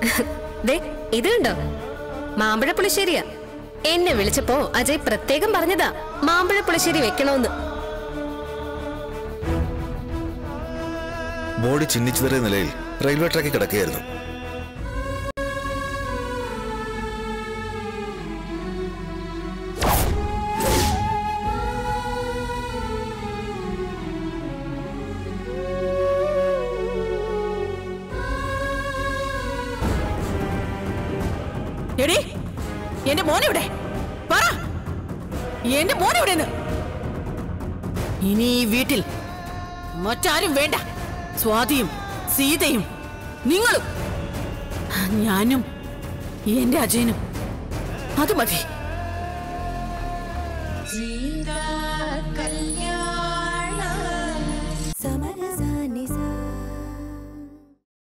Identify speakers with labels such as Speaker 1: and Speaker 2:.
Speaker 1: ദേ ഇത് കണ്ടോ മാമ്പഴ പുളിശ്ശേരിയാ എന്നെ വിളിച്ചപ്പോ അജയ് പ്രത്യേകം പറഞ്ഞതാ മാമ്പഴ പുളിശ്ശേരി വെക്കണോന്ന്
Speaker 2: ബോഡി ചിന്നിച്ചിതറിയ നിലയിൽ റെയിൽവേ ട്രാക്കിൽ കിടക്കുകയായിരുന്നു
Speaker 3: എടി എന്റെ മോനെവിടെ പറ എന്റെ മോനെവിടെ ഇനി ഈ വീട്ടിൽ മറ്റാരും വേണ്ട സ്വാതിയും സീതയും നിങ്ങളും ഞാനും എന്റെ അജയനും അത് മതി
Speaker 4: സീതാ